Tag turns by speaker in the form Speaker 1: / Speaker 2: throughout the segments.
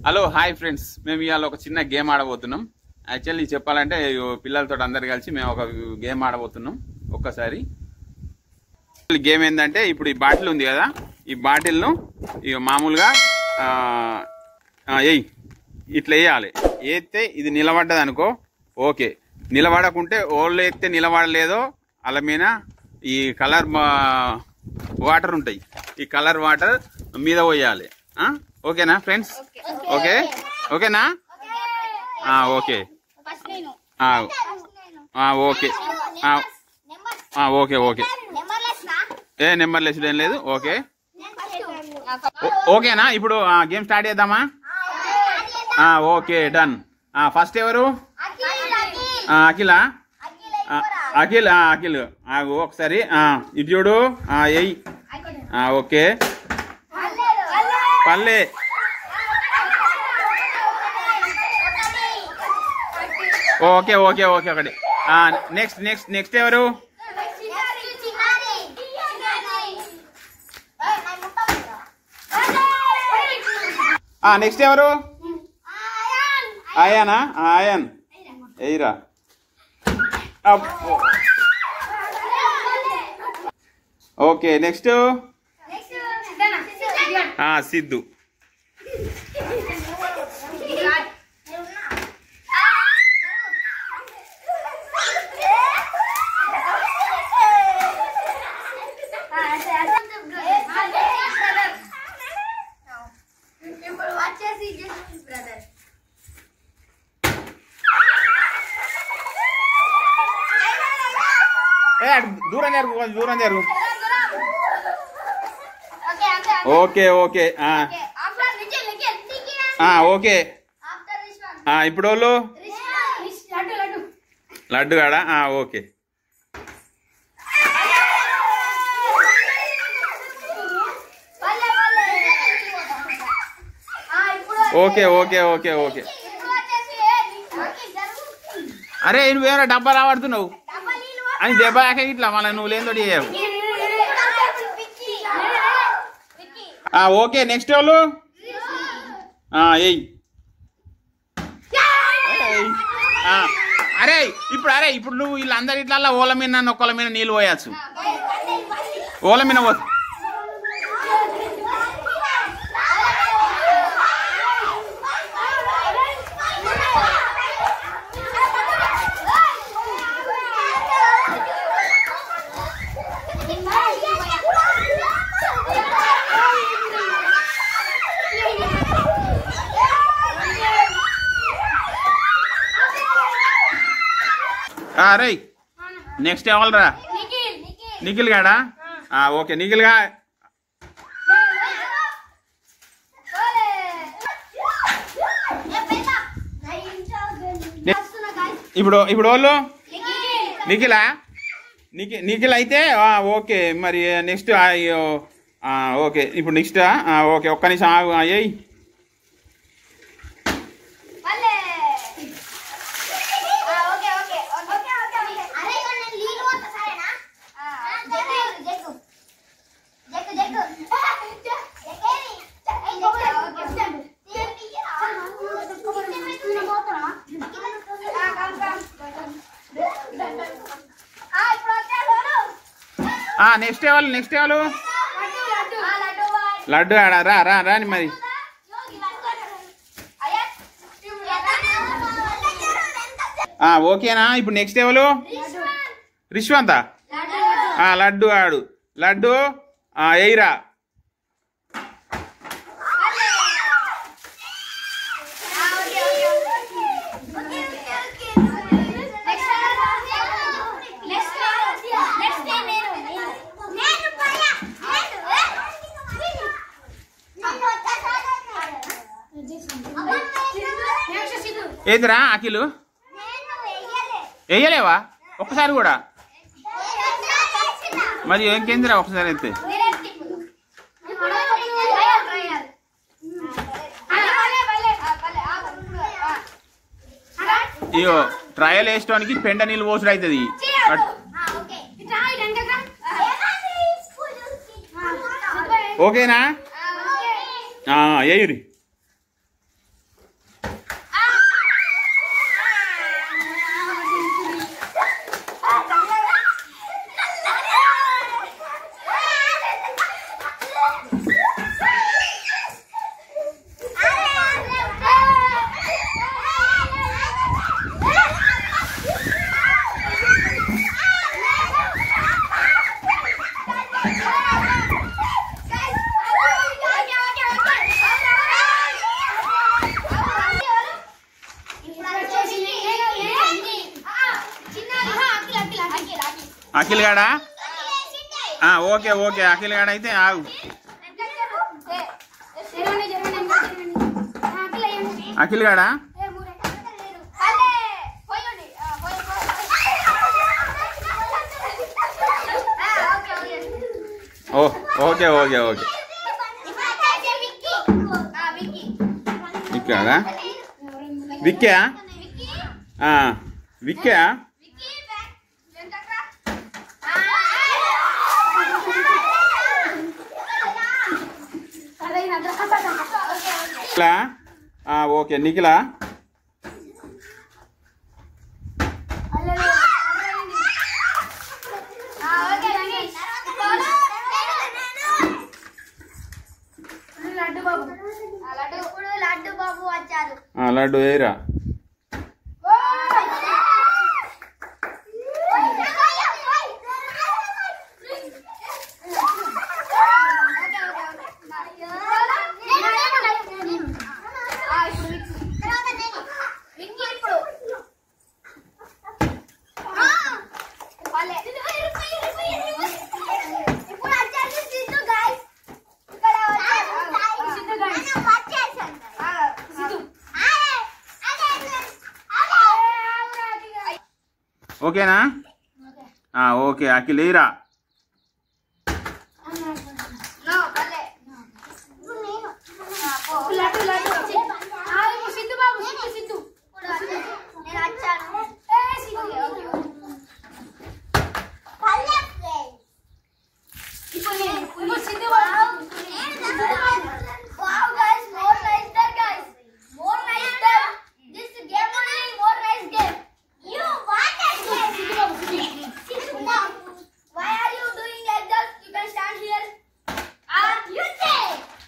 Speaker 1: Hello hi friends మేము ఇవాళ ఒక చిన్న గేమ్ ఆడబోతున్నాం యాక్చువల్లీ చెప్పాలంటే ఇగో పిల్లలతో అందరు కలిసి మేము ఒక గేమ్ ఆడబోతున్నాం ఒక్కసారి గేమ్ ఏంటంటే ఇప్పుడు ఈ బాటిల్ ఉంది కదా ఈ బాటిల్ను ఇక మామూలుగా ఆ, ఆ, ఎయ్ ఇట్లా వేయాలి వేస్తే ఇది నిలబడ్డది అనుకో ఓకే నిలబడకుంటే ఓళ్ళు ఎత్తే నిలబడలేదో అలా మీద ఈ కలర్ వాటర్ ఉంటాయి ఈ కలర్ వాటర్ మీద పోయాలి ఆ? ఓకేనా ఫ్రెండ్స్ ఓకే ఓకేనా ఆ, ఓకే
Speaker 2: ఫస్ట్ నేను
Speaker 1: ఆ,
Speaker 2: ఫస్ట్ నేను
Speaker 1: ఆ, ఓకే ఆ,
Speaker 2: నెంబర్
Speaker 1: ఆ, ఓకే ఓకే
Speaker 2: నెంబర్ లెస్ నా
Speaker 1: ఏ నెంబర్ లెస్ ఏం లేదు ఓకే
Speaker 2: నేను ఫస్ట్
Speaker 1: ఓ- ఓకేనా ఇప్పుడు గేమ్ స్టార్ట్ చేద్దామా ఆ, ఓకే డన్ ఫస్ట్ ఎవరు
Speaker 2: అఖిల్ అఖిల్
Speaker 1: ఆ, అఖిల
Speaker 2: అఖిల్
Speaker 1: ఆ, అఖిల్ ఆ, అఖిల్ ఆగు ఒకసారి ఆ, ఇటు చూడు ఆ, ఎయ్ ఆ, ఓకే పల్లె ఓకే ఓకే ఓకే ఒకటి నెక్స్ట్ నెక్స్ట్ నెక్స్ట్ ఎవరు నెక్స్ట్ ఎవరు ఆయానా ఆ, ఆయాన్ ఎయిరా అబ్బో. ఓకే నెక్స్ట్ ఆ, సిద్ధు
Speaker 2: ఇప్పుడు వచ్చేసి బ్రదర్
Speaker 1: ఏ అటు దూరం జరుగు కొంచెం దూరం జరుగు
Speaker 2: ఓకే అంతే
Speaker 1: ఓకే ఓకే ఆ,
Speaker 2: ఓకే ఆఫ్టర్ నిఖిల్ నిఖిల్ నిఖిల్
Speaker 1: ఆ, ఓకే
Speaker 2: ఆఫ్టర్ దిస్ వన్
Speaker 1: ఆ, ఇప్పుడు వాళ్ళు
Speaker 2: లడ్డు లడ్డు
Speaker 1: లడ్డు కాడా ఆ, ఓకే
Speaker 2: పల్లె పల్లె ఆ ఇప్పుడు
Speaker 1: ఓకే ఓకే ఓకే ఓకే
Speaker 2: ఇప్పుడు వచ్చేసి ఓకే జరుగు
Speaker 1: అరే నువ్వేమో డబ్బా రాబడుతున్నావు
Speaker 2: డబ్బా నీళ్ళు
Speaker 1: అని దెబ్బ ఆకే ఇట్లా మళ్ళీ నువ్వు లేని తోటి చేయవు
Speaker 2: పిచ్చి పిచ్చి
Speaker 1: ఆ, ఓకే నెక్స్ట్ వాళ్ళు ఆ, ఎయ్ ఏయ్. ఆ, అరే ఇప్పుడు అరే ఇప్పుడు నువ్వు వీళ్ళందరి ఇట్లా ఓల మీద ఒక్కల మీద నీళ్ళు పోయచ్చు ఓల మీద పో ఆ, అరే నెక్స్ట్ ఎవరురా
Speaker 2: నిఖిల్ నిఖిల్
Speaker 1: నిఖిల్ గాడా ఆ, ఓకే నిఖిల్ గా ఇప్పుడు ఇప్పుడు వాళ్ళు నిఖిలా నిఖి నిఖిల్ అయితే ఆ, ఓకే మరి నెక్స్ట్ అయ్యో ఆ, ఓకే ఇప్పుడు నెక్స్ట్ ఆ, ఓకే ఒక్క నిమిషం ఆగు అయ్యి నెక్స్ట్ వాళ్ళు నెక్స్ట్ వాళ్ళు లడ్డు ఆడా రా రా రాని మరి ఆ, ఓకేనా ఇప్పుడు నెక్స్ట్ ఎవరు రిష్వంతా ఆ, లడ్డు ఆడు లడ్డు ఆ, ఎయిరా ఏదిరా అఖిలు వేయలేవా ఒక్కసారి కూడా మరి ఇంకేందిరా ఒకసారి అయితే ఇగో ట్రయల్ వేయడానికి పెండ నీళ్ళు పోసుడు అవుతుంది ఓకేనా
Speaker 2: ఓకే
Speaker 1: ఏయురి అఖిల్ గాడా ఆ, ఓకే ఓకే అఖిల్ గాడ అయితే ఆగు అఖిల్ గాడా ఓ ఓకే ఓకే ఓకే విక్కాడా విక్కా ఆ, విక్కా నిఖిలా ఆ, ఓకే నిఖిలా
Speaker 2: లడ్డు బాబు లడ్డు ఇప్పుడు లడ్డు బాబు వచ్చారు
Speaker 1: ఆ, లడ్డు వేయరా
Speaker 2: ఇప్పుడు వచ్చేసి సిద్ధు గాయస్ ఇక్కడ సిద్ధు గాయస్ సిద్ధు
Speaker 1: ఓకేనా ఆ, ఓకే అఖిల్ వేయరా
Speaker 2: నో భలే లడ్డు లడ్డు సిద్ధు బాబు సిద్ధు సిద్ధు నేను వచ్చాను ఇప్పుడు నేను ఇప్పుడు సిద్ధు బాబు Wow guys, more nice there guys. More nice there. This game only more nice game. You want that game? Now, why are you doing like that? You can stand here. Ah, you say.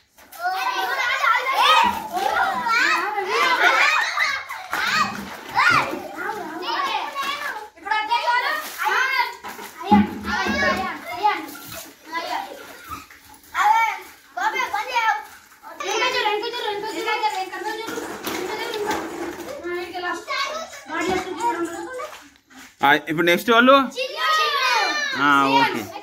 Speaker 2: ఇప్పుడు అదే కాదు అయ్యాన్ అయ్యాన్ అయ్యాన్ అయ్యాన్ అదే బాబే బండి వెనక చూడు వెనక చూడు వెనక చూడు వెనక చూడు వెనక చూడు
Speaker 1: ఆ, ఇప్పుడు నెక్స్ట్ వాళ్ళు
Speaker 2: చిన్న
Speaker 1: ఆ, ఓకే